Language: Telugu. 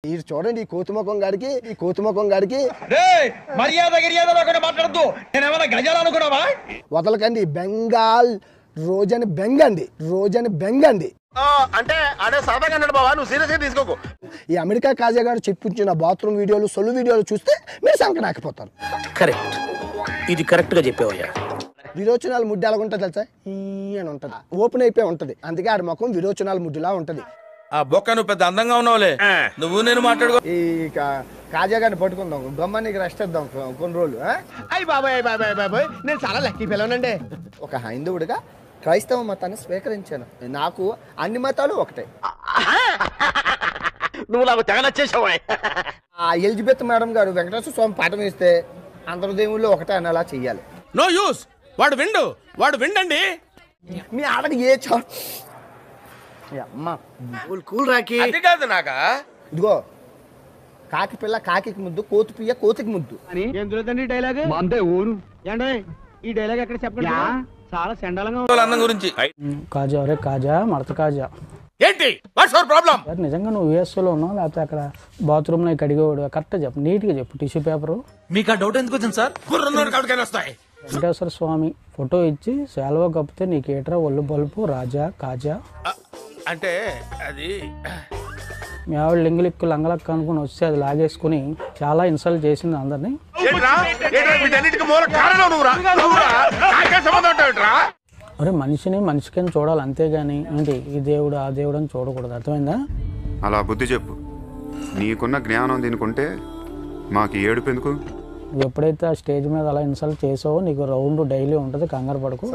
ఈ చూడండి ఈ కోతిముఖం గాడికి ఈ కోతిముఖం గాడికి మర్యాద గిర్యాద లేకుండా మాట్లాడద్దు నేనేమన్నా గజాలు అనుకున్నావా వదలకండి బెంగాల్ రోజని బెంగండి రోజని బెంగండి అంటే ఆడే సరదాగా అన్నాడు బావా నువ్వు సీరియస్గా తీసుకోకు ఈ అమెరికా కాజా గారు చెప్పించిన బాత్రూమ్ వీడియోలు సొల్లు వీడియోలు చూస్తే మీరు సంకనాకపోతారు కరెక్ట్ ఇది కరెక్ట్ గా చెప్పావయ్యా విరోచనాలు ముడ్డు ఎలా ఉంటుంది తెలుసా ఈ అని ఉంటుంది ఓపెన్ అయిపోయి ఉంటుంది అందుకే ఆడి ముఖం విరోచనాలు ముడ్డులా ఉంటుంది ఆ బొక్క నువ్వు పెద్ద అందంగా ఉన్నావులే నువ్వు నేను మాట్లాడుకో ఈ కా- కాజా గారిని పట్టుకుందాం గమ్మానికి రెస్ట్ ఇద్దాం కొ- కొన్ని రోజులు ఆ? అయ్యి బాబాయ్ అయ్యి బాబాయ్ బాబాయ్ నేను చాలా లక్కీ పిల్లనండి ఒక హైందవుడిగా క్రైస్తవ మతాన్ని స్వీకరించాను నాకు అన్ని మతాలు ఒకటే నువ్వు నాకు తెగ నచ్చేసావా ఆ ఎలిజబెత్ మేడం గారు వెంకటేశ్వర స్వామి పాఠం ఇస్తే అందరు దేవుళ్ళు ఒకటే అనేలా చెయ్యాలి నో యూస్ వాడు విండు వాడు విండండి మీ ఆడకి ఏ చా ఏ అమ్మ కూల్ రాకి అది కాదు నాకా ఇదిగో కాకి పిల్ల కాకి ముద్దు కోతి పియ్య కోతికి ముద్దు అంతే ఊరు ఏంటే ఈ డైలాగ్ ఎక్కడ చెప్పండి చాలా చండాలంగా వాళ్ళ అందం గురించి కాజా అరే కాజా మడత కాజా ఏంటి వాట్స్ అవర్ ప్రాబ్లం సార్ నిజంగా నువ్వు యూఎస్లో ఉన్నావు లేకపోతే అక్కడ బాత్రూంలో కడిగేవాడు కరెక్ట్గా చెప్పు నీట్గా చెప్పు టిష్యూ పేపరు మీకు ఆ డౌట్ ఎందుకు వచ్చింది సార్ కుర్రన్నోడు కాడికైనా వస్తాయి వెంకటేశ్వర స్వామి ఫోటో ఇచ్చి శాలువా కప్పితే నీకేట్రా ఒళ్ళు బలుపు రాజా కాజా అంటే అది మీ ఆవిడ లింగులిక్కు లంగలక్క అనుకుని వస్తే అది లాగేసుకుని చాలా ఇన్సల్ట్ చేసింది అందరినీ వీటన్నిటికీ మూల కారణం నువ్వురా నువ్వురా నాకే సంబంధం ఉంటావుట్రా అరే మనిషిని మనిషికని చూడాలి అంతేగాని ఏంటి ఈ దేవుడు ఆ దేవుడు అని చూడకూడదు అర్థమైందా అలా బుద్ధి చెప్పు నీకున్న జ్ఞానం దీనికుంటే మాకు ఈ ఏడుపు ఎందుకు నువ్వు ఎప్పుడైతే ఆ స్టేజ్ మీద అలా ఇన్సల్ట్ చేసావో నీకు రౌండ్ డైలీ ఉంటుంది కంగారు పడకు